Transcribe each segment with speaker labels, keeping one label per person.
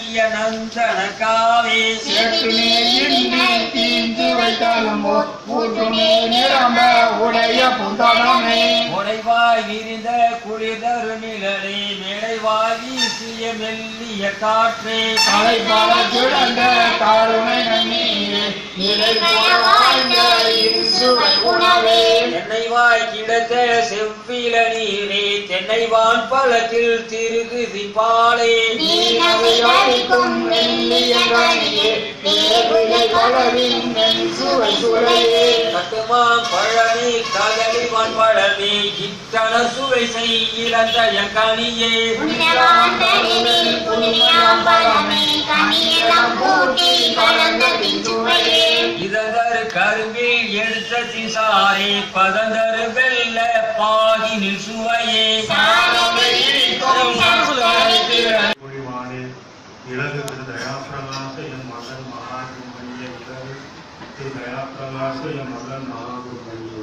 Speaker 1: செய்ய நந்தனக்காவே
Speaker 2: சேற்றுமே இன்றி தீந்து வைத்தாலும் ஊற்றுமே நிரம்ப உடைய புந்தனமே
Speaker 1: முனைவாய் விரிந்த குளிர்தரு நிழலே மேடைவாய் வீசிய மெல்லிய காற்றே
Speaker 2: தலைப்பால கிடந்த காருணை நன்னீரே நிலை போல வாழ்ந்த இருசுவை உணவே
Speaker 1: தென்னை வாய் கிடந்த செவ்வில நீரே தென்னை வான் பழத்தில் திருகுதி பாலே
Speaker 2: நீனவையாடிக்கும் மெல்லிய கனியே தேவிலை கலவின் மென் சுவை சுவையே
Speaker 1: கட்டுமாம் பழமே கதலிவான் பழமே இத்தன சுவை செய் இழந்த கனியே
Speaker 2: புண்ணியவாந்தனில் புண்ணியம் பலமே கனியெல்லாம் கூட்டி கலந்த பிஞ்சுவையே
Speaker 1: இததரு கரும்பில் எடுத்த திசாரே பதந்தரு வெல்ல பாதினில் சுவையே
Speaker 2: சாலைகள் இடிக்கும் சமுதாயத்தில்
Speaker 3: மொழிவானே இலகு திரு தயாபிரகாச என் மகன் மகாகுமணிய இலகு திரு தயாபிரகாச என் மகன் மகாகுமணிய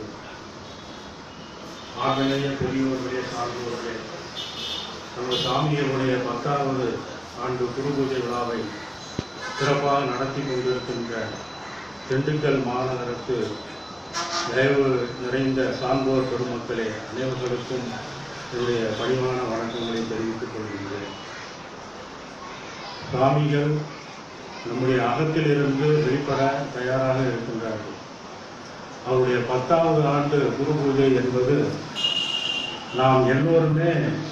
Speaker 3: ஆகலைய பெரியோர்களே சார்ந்தோர்களே நம்ம சாமியருடைய பத்தாவது ஆண்டு குரு பூஜை விழாவை சிறப்பாக நடத்தி கொண்டிருக்கின்ற திண்டுக்கல் மாநகரத்து தயவு நிறைந்த சான்றோர் பெருமக்களே அனைவர்களுக்கும் என்னுடைய பணிவான வணக்கங்களை தெரிவித்துக் கொள்கின்றேன் சுவாமிகள் நம்முடைய அகத்திலிருந்து வெளிப்பட தயாராக இருக்கின்றார்கள் அவருடைய பத்தாவது ஆண்டு குரு பூஜை என்பது நாம் எல்லோருமே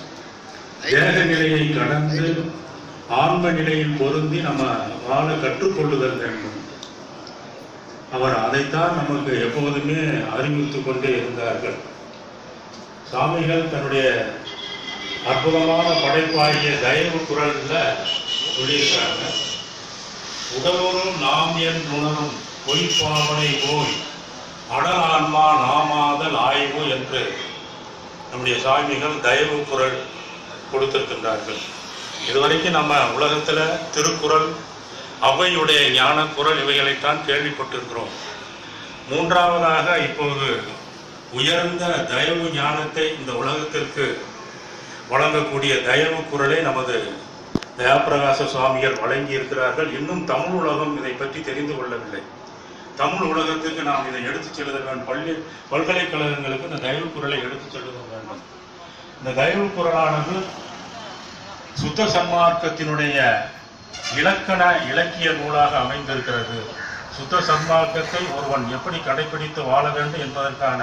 Speaker 3: தேக நிலையை கடந்து ஆன்ம நிலையில் பொருந்தி நம்ம வாழ கற்றுக்கொள்ளுதல் வேண்டும் அவர் அதைத்தான் நமக்கு எப்போதுமே அறிவித்துக் கொண்டே இருந்தார்கள் சாமிகள் தன்னுடைய அற்புதமான படைப்பாகிய தயவு குரல்ல சொல்லியிருக்கிறாங்க உடலோரும் நாம் என் உணரும் பொய்ப்பாவனை போய் அடல் ஆன்மா நாமாதல் ஆய்வு என்று நம்முடைய சாமிகள் தயவு குரல் கொடுத்திருக்கின்றார்கள் இதுவரைக்கும் நம்ம உலகத்துல திருக்குறள் அவையுடைய ஞான குரல் இவைகளைத்தான் கேள்விப்பட்டிருக்கிறோம் மூன்றாவதாக இப்போது உயர்ந்த தயவு ஞானத்தை இந்த உலகத்திற்கு வழங்கக்கூடிய தயவு குரலை நமது தயாபிரகாச சுவாமிகள் வழங்கி இருக்கிறார்கள் இன்னும் தமிழ் உலகம் இதை பற்றி தெரிந்து கொள்ளவில்லை தமிழ் உலகத்துக்கு நாம் இதை எடுத்துச் செல்ல வேண்டும் பள்ளி பல்கலைக்கழகங்களுக்கு இந்த தயவு குரலை எடுத்துச் செல்ல வேண்டும் இந்த தயவு குரலானது சுத்த சன்மார்க்கத்தினுடைய இலக்கண இலக்கிய நூலாக அமைந்திருக்கிறது சுத்த சன்மார்க்கத்தை ஒருவன் எப்படி கடைபிடித்து வாழ வேண்டும் என்பதற்கான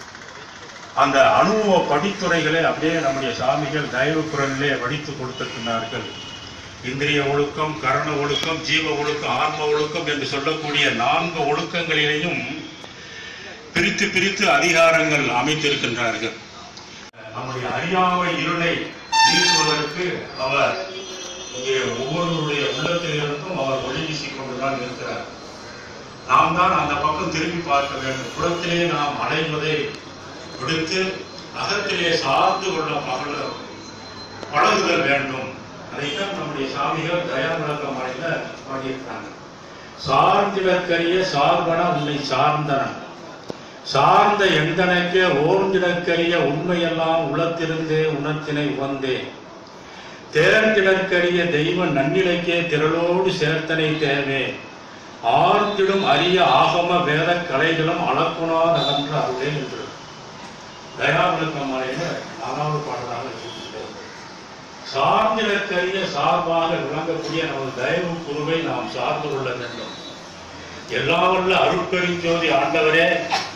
Speaker 3: அந்த அனுபவ படித்துறைகளை அப்படியே நம்முடைய சாமிகள் தயவு குரலிலே வடித்து கொடுத்திருக்கிறார்கள் இந்திரிய ஒழுக்கம் கரண ஒழுக்கம் ஜீவ ஒழுக்கம் ஆன்ம ஒழுக்கம் என்று சொல்லக்கூடிய நான்கு ஒழுக்கங்களிலேயும் பிரித்து பிரித்து அதிகாரங்கள் அமைத்திருக்கின்றார்கள் நம்முடைய அறியாமை இருளை நீக்குவதற்கு அவர் இங்கே ஒவ்வொருவருடைய உள்ளத்திலிருந்தும் அவர் ஒளி வீசிக் கொண்டுதான் இருக்கிறார் நாம் தான் அந்த பக்கம் திரும்பி பார்க்க வேண்டும் புறத்திலே நாம் அடைவதை விடுத்து அகத்திலே சார்ந்து கொள்ள மகள பழகுதல் வேண்டும் அதைத்தான் நம்முடைய சாமிகள் தயா விளக்கம் அடைந்த பாடியிருக்கிறாங்க சார்ந்திடற்கரிய சார்பன உன்னை சார்ந்தன சார்ந்த எந்தனக்கே ஓர்ந்திடற்கரிய உண்மையெல்லாம் உளத்திருந்தே உணர்த்தினை உவந்தேன் தேர்ந்திடற்கரிய தெய்வ நன்னிலைக்கே திரளோடு சேர்த்தனை தேவே ஆர்ந்திடும் அரிய ஆகம வேத கலைகளும் அளக்குணார் அகன்ற அருளே என்று தயாவிளக்கம் மலையில நாலாவது பாடலாக இருக்கின்றது சார்ந்திடற்கரிய சார்பாக விளங்கக்கூடிய நமது தயவு குருவை நாம் சார்ந்து கொள்ள வேண்டும் எல்லா வல்ல அருட்பெருஞ்சோதி ஆண்டவரே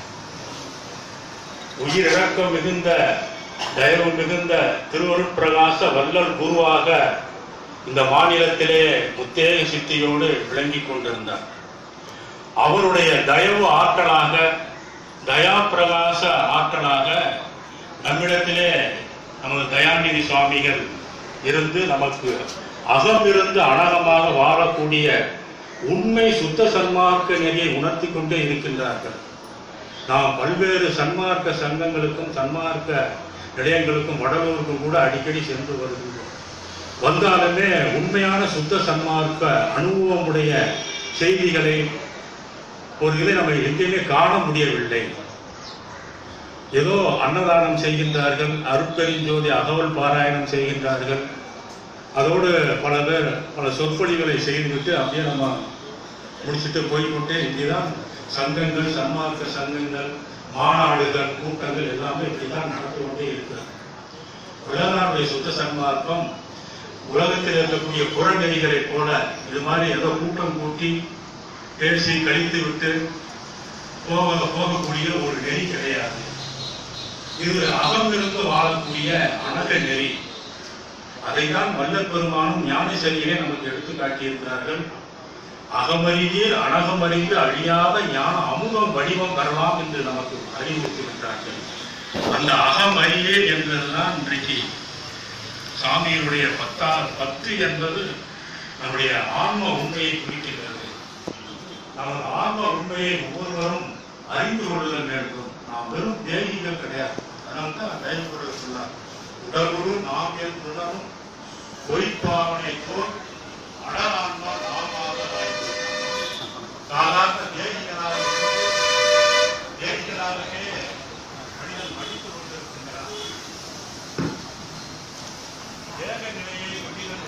Speaker 3: உயிரிழக்கம் மிகுந்த தயவு மிகுந்த திருவருட்பிரகாச வல்லல் குருவாக இந்த மாநிலத்திலே முத்தேக சித்தியோடு விளங்கிக் கொண்டிருந்தார் அவருடைய தயவு ஆற்றலாக தயா பிரகாச ஆற்றலாக நம்மிடத்திலே நமது தயாநிதி சுவாமிகள் இருந்து நமக்கு அகம் இருந்து அனகமாக வாழக்கூடிய உண்மை சுத்த சன்மார்க்க நெறியை உணர்த்தி கொண்டே இருக்கின்றார்கள் நாம் பல்வேறு சன்மார்க்க சங்கங்களுக்கும் சன்மார்க்க நிலையங்களுக்கும் வடலூருக்கும் கூட அடிக்கடி சென்று வருகின்றோம் வந்தாலுமே உண்மையான சுத்த சன்மார்க்க அனுபவமுடைய செய்திகளை ஒரு இதை நம்ம எங்கேயுமே காண முடியவில்லை ஏதோ அன்னதானம் செய்கின்றார்கள் அருட்பெருஞ்சோதி அகவல் பாராயணம் செய்கின்றார்கள் அதோடு பல பேர் பல சொற்பொழிகளை செய்துவிட்டு அப்படியே நம்ம முடிச்சுட்டு போய்கொண்டே இங்கேதான் சங்கங்கள் சன்மார்க்க சங்கங்கள் மாநாடுகள் கூட்டங்கள் எல்லாமே இப்படிதான் நடந்து கொண்டே இருக்கிறது உலகாருடைய சுத்த சன்மார்க்கம் உலகத்தில் இருக்கக்கூடிய புறநெறிகளைப் போல இது மாதிரி ஏதோ கூட்டம் கூட்டி பேசி கழித்து விட்டு போக போகக்கூடிய ஒரு நெறி கிடையாது இது அகமிருந்து வாழக்கூடிய அழக நெறி அதைத்தான் வல்லற் பெருமானும் ஞானசரியிலே நமக்கு எடுத்து காட்டியிருக்கிறார்கள் அகமறிவீர் அழகமறிந்து அழியாத ஞான அமுதம் வடிவம் பெறலாம் என்று நமக்கு அறிவித்திருக்கிறார்கள் அந்த அகமறியே என்பதுதான் இன்றைக்கு சாமியினுடைய பத்தா பத்து என்பது நம்முடைய ஆன்ம உண்மையை குறிக்கிறது நமது ஆன்ம உண்மையை ஒவ்வொருவரும் அறிந்து கொள்ளுதல் வேண்டும் நாம் வெறும் தேகிகள் கிடையாது அதனால்தான் தயவுபுரம் சொன்னார் உடலுடு நாம் என்பதும் பொய்ப்பாவனை போல் அடலான்மா நாமாக வாய்ப்பு சாதாரண தேகிகளாக இருந்து தேகிகளாகவே மனிதன் மடித்துக் கொண்டிருக்கின்றான் தேக நிலையை மனிதன்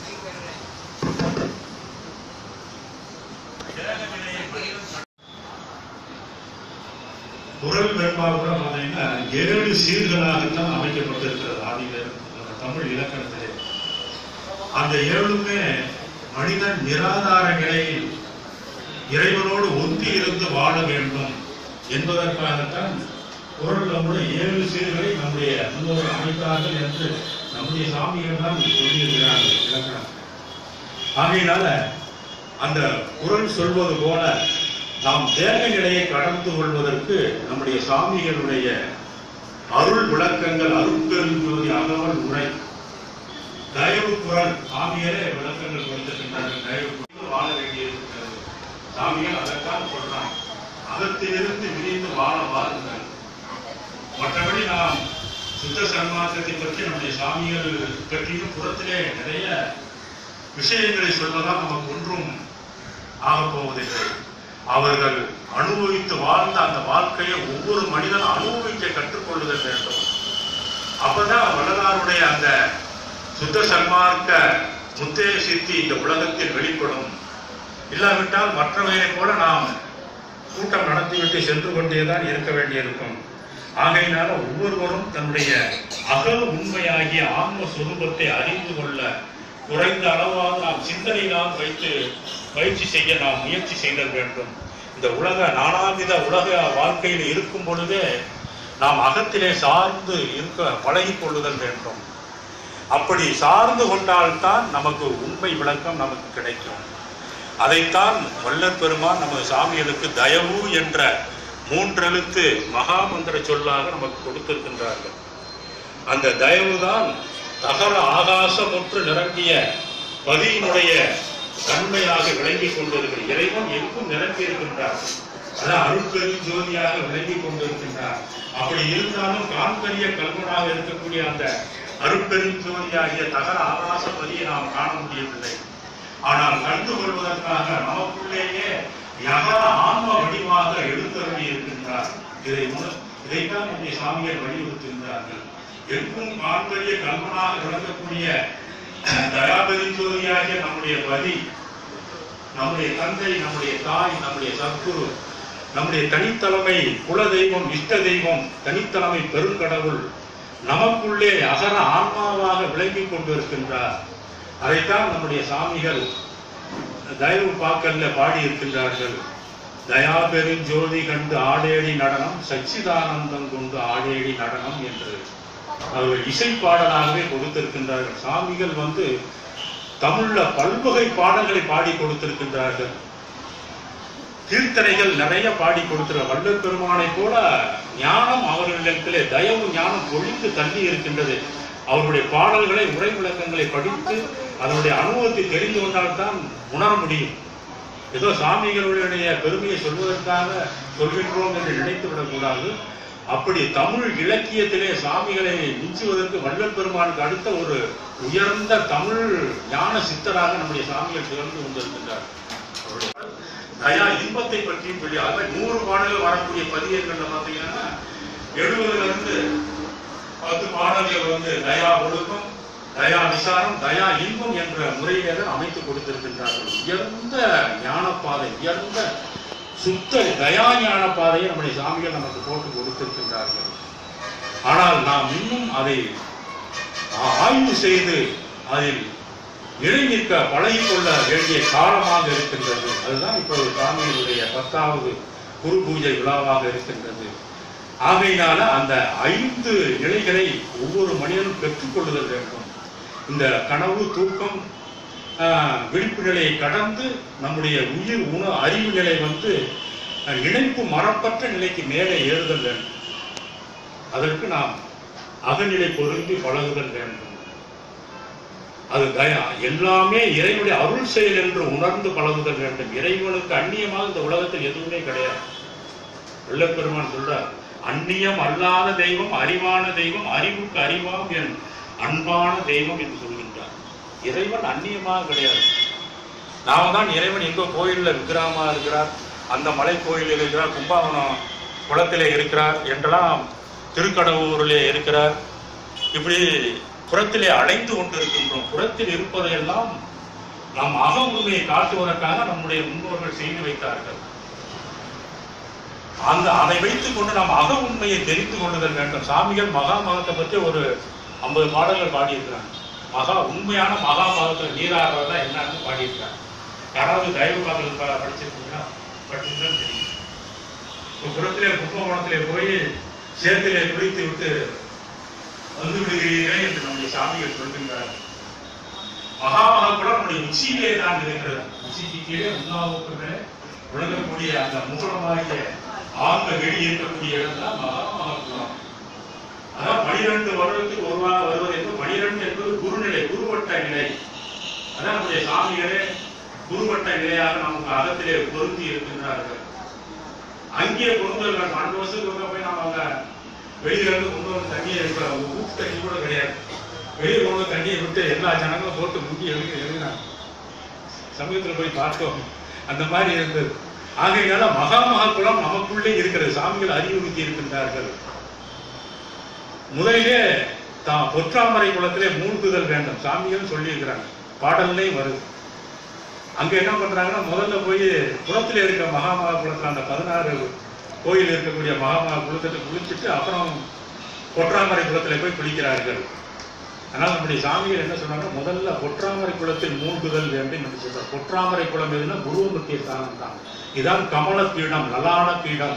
Speaker 3: தேக நிலையை மனிதன் குரல் வெண்பா கூட பார்த்தீங்கன்னா ஏழு சீர்களாகத்தான் அமைக்கப்பட்டிருக்கிறது ஆதியில நம்ம தமிழ் இலக்கணத்திலே அந்த ஏழுமே மனிதன் நிராதார நிலையில் இறைவனோடு ஒத்தி இருந்து வாழ வேண்டும் என்பதற்காகத்தான் குரல் நம்முடைய ஏழு சீர்களை நம்முடைய முன்னோர் அமைத்தார்கள் என்று நம்முடைய சாமிகள் தான் சொல்லியிருக்கிறார்கள் இலக்கணம் ஆகையினால அந்த குரல் சொல்வது போல நாம் தேக நிலையை கடந்து கொள்வதற்கு நம்முடைய சாமிகளுடைய அருள் விளக்கங்கள் அருட்பெருஞ்சோதி அகவல் உரை தயவு குரல் சாமியரே விளக்கங்கள் கொடுத்திருக்கின்றார்கள் தயவு குரல் வாழ வேண்டியிருக்கிறது சாமியார் அதைத்தான் சொல்றாங்க அகத்திலிருந்து விரிந்து வாழ வாருங்கள் மற்றபடி நாம் சுத்த சன்மார்க்கத்தை பற்றி நம்முடைய சாமிகள் பற்றியும் புறத்திலே நிறைய விஷயங்களை சொல்வதால் நமக்கு ஒன்றும் ஆகப் போவதில்லை அவர்கள் அனுபவித்து வாழ்ந்த அந்த வாழ்க்கையை ஒவ்வொரு மனிதனும் அனுபவிக்க கற்றுக்கொள்ளுதல் வேண்டும் அப்பதான் வள்ளலாருடைய அந்த சுத்த சன்மார்க்க முத்தே சித்தி இந்த உலகத்தில் வெளிப்படும் இல்லாவிட்டால் மற்றவையைப் போல நாம் கூட்டம் நடத்திவிட்டு சென்று கொண்டேதான் இருக்க வேண்டியிருக்கும் ஆகையினால ஒவ்வொருவரும் தன்னுடைய அக உண்மையாகிய ஆன்ம சுரூபத்தை அறிந்து கொள்ள குறைந்த அளவாக நாம் சிந்தனையினால் வைத்து பயிற்சி செய்ய நாம் முயற்சி செய்தல் வேண்டும் இந்த உலக நானாவித உலக வாழ்க்கையில் இருக்கும் பொழுதே நாம் அகத்திலே சார்ந்து இருக்க பழகிக் கொள்ளுதல் வேண்டும் அப்படி சார்ந்து கொண்டால்தான் நமக்கு உண்மை விளக்கம் நமக்கு கிடைக்கும் அதைத்தான் வல்லற் பெருமான் நமது சாமிகளுக்கு தயவு என்ற மூன்றெழுத்து மகாமந்திர சொல்லாக நமக்கு கொடுத்திருக்கின்றார்கள் அந்த தயவுதான் தகர ஆகாசமுற்று நிரம்பிய பதியினுடைய தன்மையாக விளங்கிக் கொண்டிருக்கிற இறைவன் எங்கும் நிரம்பி இருக்கின்றார் அதான் அருட்பெரும் ஜோதியாக விளங்கிக் கொண்டிருக்கின்றார் அப்படி இருந்தாலும் காண்பரிய கல்வனாக இருக்கக்கூடிய அந்த அருட்பெரும் ஜோதியாகிய தகர ஆகாச பதியை நாம் காண முடியவில்லை ஆனால் கண்டு கொள்வதற்காக நமக்குள்ளேயே யகர ஆன்ம வடிவாக எழுந்தருளி இருக்கின்றார் இதை உண- இதைத்தான் நம்முடைய சாமியார் வலியுறுத்துகின்றார்கள் எங்கும் காண்பரிய கல்வனாக விளங்கக்கூடிய தயாபதி ஜோதியாகிய நம்முடைய பதி நம்முடைய தந்தை நம்முடைய தாய் நம்முடைய சத்குரு நம்முடைய தனித்தலைமை குல தெய்வம் இஷ்ட தெய்வம் தனித்தலைமை பெருங்கடவுள் நமக்குள்ளே அகர ஆன்மாவாக விளங்கிக் கொண்டிருக்கின்றார் அதைத்தான் நம்முடைய சாமிகள் தயவு பாக்கல்ல பாடி இருக்கின்றார்கள் தயா பெருஞ்சோதி கண்டு ஆடேடி நடனம் சச்சிதானந்தம் கொண்டு ஆடேடி நடனம் என்று அவர்கள் இசை பாடலாகவே கொடுத்திருக்கின்றார்கள் சாமிகள் வந்து தமிழ்ல பல்வகை பாடல்களை பாடி கொடுத்திருக்கின்றார்கள் கீர்த்தனைகள் நிறைய பாடி கொடுக்கிற வள்ளல் பெருமானை போல ஞானம் அவர்களிடத்திலே தயவு ஞானம் பொழிந்து தள்ளி இருக்கின்றது அவருடைய பாடல்களை உரை விளக்கங்களை படித்து அதனுடைய அனுபவத்தை தெரிந்து கொண்டால்தான் உணர முடியும் ஏதோ சாமிகளுடைய பெருமையை சொல்வதற்காக சொல்கின்றோம் என்று நினைத்து விடக்கூடாது அப்படி தமிழ் இலக்கியத்திலே சாமிகளை மிஞ்சுவதற்கு வள்ளல் பெருமானுக்கு அடுத்த ஒரு உயர்ந்த தமிழ் ஞான சித்தராக நம்முடைய சாமிகள் திகழ்ந்து கொண்டிருக்கின்றார் அவருடைய தயா இன்பத்தை பற்றியும் சொல்லி அதாவது நூறு பாடல்கள் வரக்கூடிய பதியங்கள்ல பாத்தீங்கன்னா எழுபதுல இருந்து பத்து பாடல்கள் வந்து தயா ஒழுக்கம் தயா விசாரம் தயா இன்பம் என்ற முறையிலே தான் அமைத்து கொடுத்திருக்கின்றார்கள் உயர்ந்த ஞானப்பாதை உயர்ந்த சுத்த தயா ஞான பாதையை நம்முடைய சாமிகள் நமக்கு போட்டு கொடுத்திருக்கின்றார்கள் ஆனால் நாம் இன்னும் அதை ஆ- ஆய்வு செய்து அதில் இணைநிற்க பழகிக்கொள்ள வேண்டிய காலமாக இருக்கின்றது அதுதான் இப்போது சாமியினுடைய பத்தாவது குரு பூஜை விழாவாக இருக்கின்றது ஆகையினால அந்த ஐந்து நிலைகளை ஒவ்வொரு மனிதனும் பெற்றுக்கொள்ளுதல் வேண்டும் இந்த கனவு தூக்கம் ஆஹ், விழிப்பு நிலையை கடந்து நம்முடைய உயிர் உண அறிவு நிலை வந்து அஹ், இணைப்பு மரப்பற்ற நிலைக்கு மேலே ஏறுதல் வேண்டும் அதற்கு நாம் அகநிலை பொருந்தி பழகுதல் வேண்டும் அது தயா எல்லாமே இறைவனுடைய அருள் செயல் என்று உணர்ந்து பழகுதல் வேண்டும் இறைவனுக்கு அந்நியமாக இந்த உலகத்தில் எதுவுமே கிடையாது வெள்ளப்பெருமான் சொல்றார் அந்நியம் அல்லாத தெய்வம் அறிவான தெய்வம் அறிவுக்கு அறிவாம் என் அன்பான தெய்வம் என்று சொல்கின்றார் இறைவன் அந்நியமாக கிடையாது நாம தான் இறைவன் எங்கோ கோயில்ல விக்கிரகமா இருக்கிறார் அந்த மலை கோயிலில் இருக்கிறார் கும்பகோணம் குளத்திலே இருக்கிறார் என்றெல்லாம் திருக்கடவுரிலே இருக்கிறார் இப்படி புறத்திலே அடைந்து கொண்டிருக்கின்றோம் புறத்தில் இருப்பதையெல்லாம் நாம் அக உண்மையை காட்டுவதற்காக நம்முடைய முன்னோர்கள் செய்து வைத்தார்கள் அந்த அதை வைத்துக் கொண்டு நாம் அக உண்மையை தெரிந்து கொள்ளுதல் வேண்டும் சாமிகள் மகா மகத்தை பற்றி ஒரு ஐம்பது பாடல்கள் பாடியிருக்கிறாங்க மகா உண்மையான மகா மகத்தில் நீராடுறதா என்னன்னு பாடியிருக்காங்க யாராவது தயவு பாடல் ப- படிச்சிருக்கீங்களா படிச்சிருந்தா தெரியும் இப்போ புறத்திலே கும்பகோணத்திலே போய் சேத்திலே குளித்து விட்டு வந்து விடுகிறீர்கள் என்று நம்முடைய சாமிகள் சொல்கின்றார்கள் மகாமகா கூட நம்முடைய உச்சியிலே தான் இருக்கிறது உச்சிக்கு கீழே உண்ணாவுக்கு மேலே விளங்கக்கூடிய அந்த முகமாகிய ஆழ்ந்த வெளி இருக்கக்கூடிய இடம் தான் மகாமகாபுரம் அதான் பனிரெண்டு வருடத்துக்கு ஒருவா வருவது என்பது பனிரெண்டு என்பது குருநிலை குருவட்ட நிலை அதான் நம்முடைய சாமிகளே குருவட்ட நிலையாக நமக்கு அகத்திலே பொருந்தி இருக்கின்றார்கள் அங்கே கொண்டு வர பன்னெண்டு வருஷத்துக்கு ஒருக்கா போய் நாம அங்க வெளியில இருந்து கொண்டு வந்து தண்ணியை எடுக்கிற ஊத்து தண்ணி கூட கிடையாது வெளியே கொண்டு வந்து தண்ணியை விட்டு எல்லா ஜனங்களும் போட்டு முங்கி எழுதி எழுதினாங்க சமயத்துல போய் பார்த்தோம் அந்த மாதிரி இருந்தது ஆகையினால மகா மகாகுலம் நமக்குள்ளே இருக்கிறது சாமிகள் அறிவுறுத்தி இருக்கின்றார்கள் முதலிலே தான் பொற்றாமரை குளத்திலே மூழ்குதல் வேண்டும் சாமிகள் சொல்லி இருக்கிறாங்க பாடல்லையும் வருது அங்க என்ன பண்றாங்கன்னா முதல்ல போய் குளத்துல இருக்க மகாமகா குளத்துல அந்த பதினாறு கோயில் இருக்கக்கூடிய மகாமகா குளத்துல குளிச்சுட்டு அப்புறம் பொற்றாமரை குளத்துல போய் குளிக்கிறார்கள் அதனால நம்முடைய சாமிகள் என்ன சொன்னாங்க முதல்ல பொற்றாமரை குளத்தில் மூழ்குதல் வேண்டும் என்று சொல்றார் பொற்றாமரை குளம் எதுனா குருவமுத்திய ஸ்தானம் தான் இதான் கமல பீடம் நலான பீடம்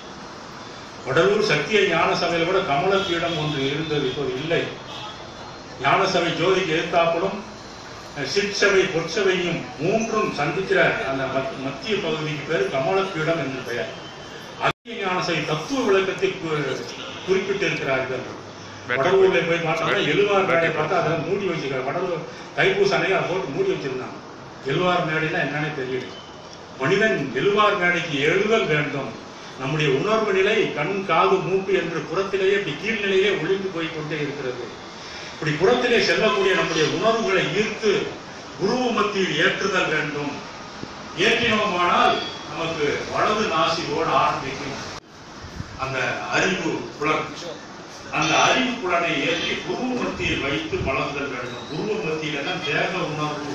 Speaker 3: வடலூர் சத்திய ஞான சபையில கூட கமல பீடம் ஒன்று இருந்தது இப்போது இல்லை ஞான சபை ஜோதிக்கு எதிர்த்தாப்புலும் சிற்சபை பொற்சபையும் மூன்றும் சந்திக்கிற அந்த மத்- மத்திய பகுதிக்கு பேர் கமலப்பீடம் என்று பெயர் அதிக ஞான சபை தத்துவ விளக்கத்தை கு- குறிப்பிட்டு இருக்கிறார்கள் வடலூர்ல போய் பார்த்தோம்னா எழுவார் மேடை பார்த்தா அதை மூடி வச்சிருக்காங்க வடலூர் தைப்பூச அன்னைக்கு அதை போட்டு மூடி வச்சிருந்தாங்க எழுவார் மேடைனா என்னன்னே தெரியல மனிதன் எழுவார் மேடைக்கு எழுதல் வேண்டும் நம்முடைய உணர்வு நிலை கண் காது மூக்கு என்று புறத்திலேயே இப்படி கீழ்நிலையே ஒளிந்து போய் கொண்டே இருக்கிறது இப்படி புறத்திலே செல்லக்கூடிய நம்முடைய உணர்வுகளை ஈர்த்து குருவு மத்தியில் ஏற்றுதல் வேண்டும் ஏற்றினோமானால் நமக்கு வலது நாசி ஓட ஆரம்பிக்கும் அந்த அறிவு புலன் அந்த அறிவு புலனை ஏற்றி குருவு மத்தியில் வைத்து பழகுதல் வேண்டும் குருவு மத்தியில தான் தேக உணர்வு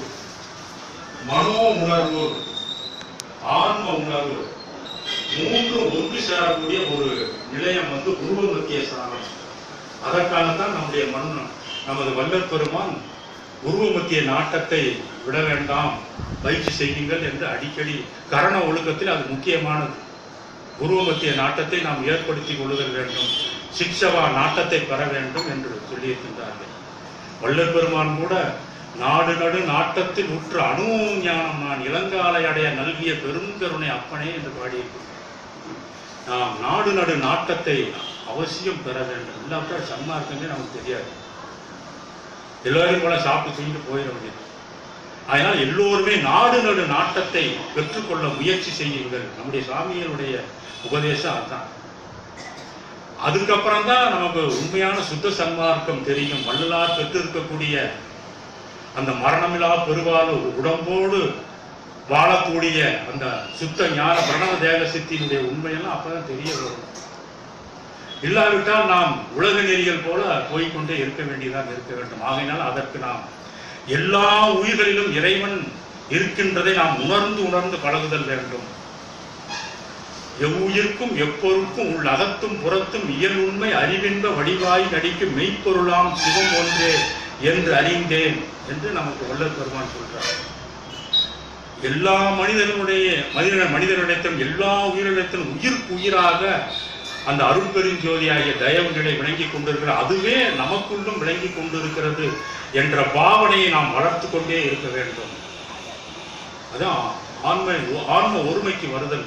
Speaker 3: மனோ உணர்வு ஆன்ம உணர்வு மூன்று ஒன்று சேரக்கூடிய ஒரு நிலையம் வந்து குருவ மத்திய ஸ்தானம் அதற்காகத்தான் நம்முடைய மண் நமது வல்லற் பெருமான் உருவ மத்திய நாட்டத்தை விட வேண்டாம் பயிற்சி செய்யுங்கள் என்று அடிக்கடி கரண ஒழுக்கத்தில் அது முக்கியமானது உருவ மத்திய நாட்டத்தை நாம் ஏற்படுத்திக் கொள்ளுதல் வேண்டும் சிக்ஷவா நாட்டத்தை பெற வேண்டும் என்று சொல்லியிருக்கின்றார்கள் வல்லற் பெருமான் கூட நாடு நடு நாட்டத்தில் உற்ற அணுவும் ஞானம் நான் இளங்காலை அடைய நல்கிய பெருங்கருணை அப்பனே என்று பாடியிருக்கிறார் நாம் நாடு நடு நாட்டத்தை அவசியம் பெற வேண்டும் இல்லாவிட்டா சம்மா இருக்குன்னே நமக்கு தெரியாது எல்லாரும் போல சாப்பிட்டு தூங்கிட்டு போயிட வேண்டியது அதனால் எல்லோருமே நாடு நடு நாட்டத்தை பெற்றுக்கொள்ள முயற்சி செய்யுங்கள் நம்முடைய சாமிகளுடைய உபதேசம் அதுதான் அதுக்கப்புறம் தான் நமக்கு உண்மையான சுத்த சன்மார்க்கம் தெரியும் வள்ளலார் பெற்றிருக்கக்கூடிய அந்த மரணமில்லா பெருவாழ்வு உடம்போடு வாழக்கூடிய அந்த சுத்த ஞான பிரணவ தேக சித்தியினுடைய உண்மையெல்லாம் அப்பதான் தெரிய வரும் இல்லாவிட்டால் நாம் உலக நெறிகள் போல போய்க்கொண்டே இருக்க வேண்டியதாக இருக்க வேண்டும் ஆகையினால் அதற்கு நாம் எல்லா உயிர்களிலும் இறைவன் இருக்கின்றதை நாம் உணர்ந்து உணர்ந்து பழகுதல் வேண்டும் எவ்வுயிர்க்கும் எப்பொருட்கும் உள் அகத்தும் புறத்தும் இயல் உண்மை அறிவின்ப வடிவாய் நடிக்கும் மெய்ப்பொருளாம் சிவம் ஒன்றே என்று அறிந்தேன் என்று நமக்கு வள்ளல் பெருமான் சொல்றார் எல்லா மனிதனுடைய மனித மனிதனிடத்திலும் எல்லா உயிரிடத்திலும் உயிர்க்கு உயிராக அந்த அருட்பெருஞ்சோதியாகிய தயவு நிலை விளங்கி கொண்டிருக்கிற அதுவே நமக்குள்ளும் விளங்கி கொண்டிருக்கிறது என்ற பாவனையை நாம் வளர்த்து கொண்டே இருக்க வேண்டும் அதான் ஆன்ம ஆன்ம ஒருமைக்கு வருதல்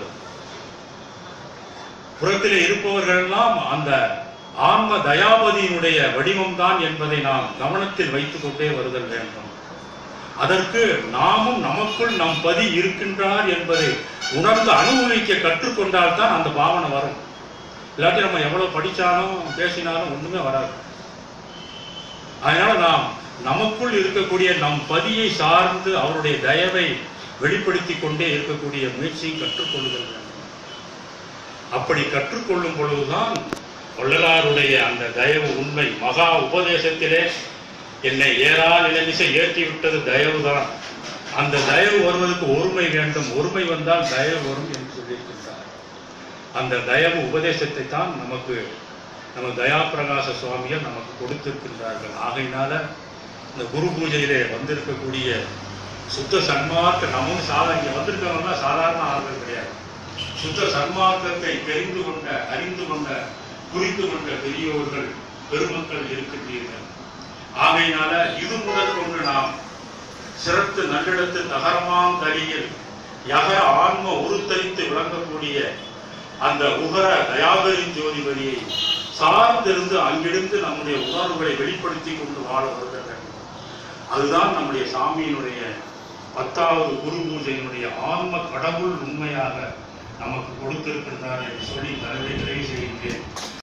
Speaker 3: புறத்திலே இருப்பவர்கள் எல்லாம் அந்த ஆன்ம தயாபதியினுடைய வடிவம்தான் என்பதை நாம் கவனத்தில் வைத்துக் கொண்டே வருதல் வேண்டும் அதற்கு நாமும் நமக்குள் நம் பதி இருக்கின்றார் என்பதை உணர்ந்து அனுபவிக்க கற்றுக்கொண்டால் தான் அந்த பாவனை வரும் இல்லாட்டி நம்ம எவ்வளவு படிச்சாலும் பேசினாலும் ஒண்ணுமே வராது அதனால நாம் நமக்குள் இருக்கக்கூடிய நம் பதியை சார்ந்து அவருடைய தயவை வெளிப்படுத்தி கொண்டே இருக்கக்கூடிய முயற்சியை கற்றுக்கொள்ளுதல் வேண்டும் அப்படி கற்றுக்கொள்ளும் பொழுதுதான் வள்ளலாருடைய அந்த தயவு உண்மை மகா உபதேசத்திலே என்னை ஏறா நிலைமிசை ஏற்றி விட்டது தயவுதான் அந்த தயவு வருவதற்கு ஒருமை வேண்டும் ஒருமை வந்தால் தயவு வரும் என்று சொல்லியிருக்கின்றார் அந்த தயவு உபதேசத்தை தான் நமக்கு நம்ம தயாபிரகாச சுவாமிகள் நமக்கு கொடுத்திருக்கின்றார்கள் ஆகையினால இந்த குரு பூஜையிலே வந்திருக்கக்கூடிய சுத்த சன்மார்க்க நம்மும் சாதா இங்க வந்திருக்கவங்க சாதாரண ஆள்கள் கிடையாது சுத்த சன்மார்க்கத்தை தெரிந்து கொண்ட அறிந்து கொண்ட புரிந்து கொண்ட பெரியோர்கள் பெருமக்கள் இருக்கின்றீர்கள் ஆகையினால இது முதல் கொண்டு நாம் சிறத்து நல்லிடத்து தகரமாம் தலியில் யகர ஆன்ம உருத்தரித்து விளங்கக்கூடிய அந்த உகர தயாபரின் ஜோதி வழியை சார்ந்திருந்து அங்கிருந்து நம்முடைய உணர்வுகளை வெளிப்படுத்தி கொண்டு வாழ வருக வேண்டும் அதுதான் நம்முடைய சாமியினுடைய பத்தாவது குரு பூஜையினுடைய ஆன்ம கடவுள் உண்மையாக நமக்கு கொடுத்திருக்கின்றார் என்று சொல்லி தலைவை நிறைவு செய்கின்றேன்